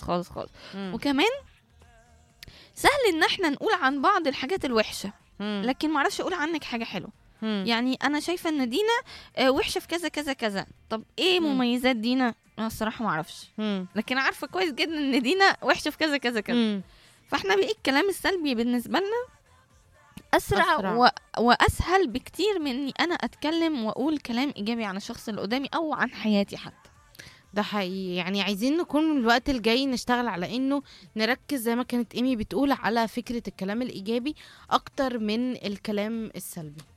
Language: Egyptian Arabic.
خالص خالص مم. وكمان سهل ان احنا نقول عن بعض الحاجات الوحشه مم. لكن معرفش اقول عنك حاجه حلوه مم. يعني انا شايفه ان دينا آه، وحشه في كذا كذا كذا طب ايه مم. مميزات دينا انا الصراحه معرفش مم. لكن عارفه كويس جدا ان دينا وحشه في كذا كذا كذا مم. فاحنا بقى الكلام السلبي بالنسبه لنا اسرع, أسرع. و... واسهل بكتير من اني انا اتكلم واقول كلام ايجابي عن الشخص اللي قدامي او عن حياتي حتى ده حقيقي يعني عايزين نكون الوقت الجاي نشتغل على انه نركز زي ما كانت ايمي بتقول على فكرة الكلام الايجابي اكتر من الكلام السلبي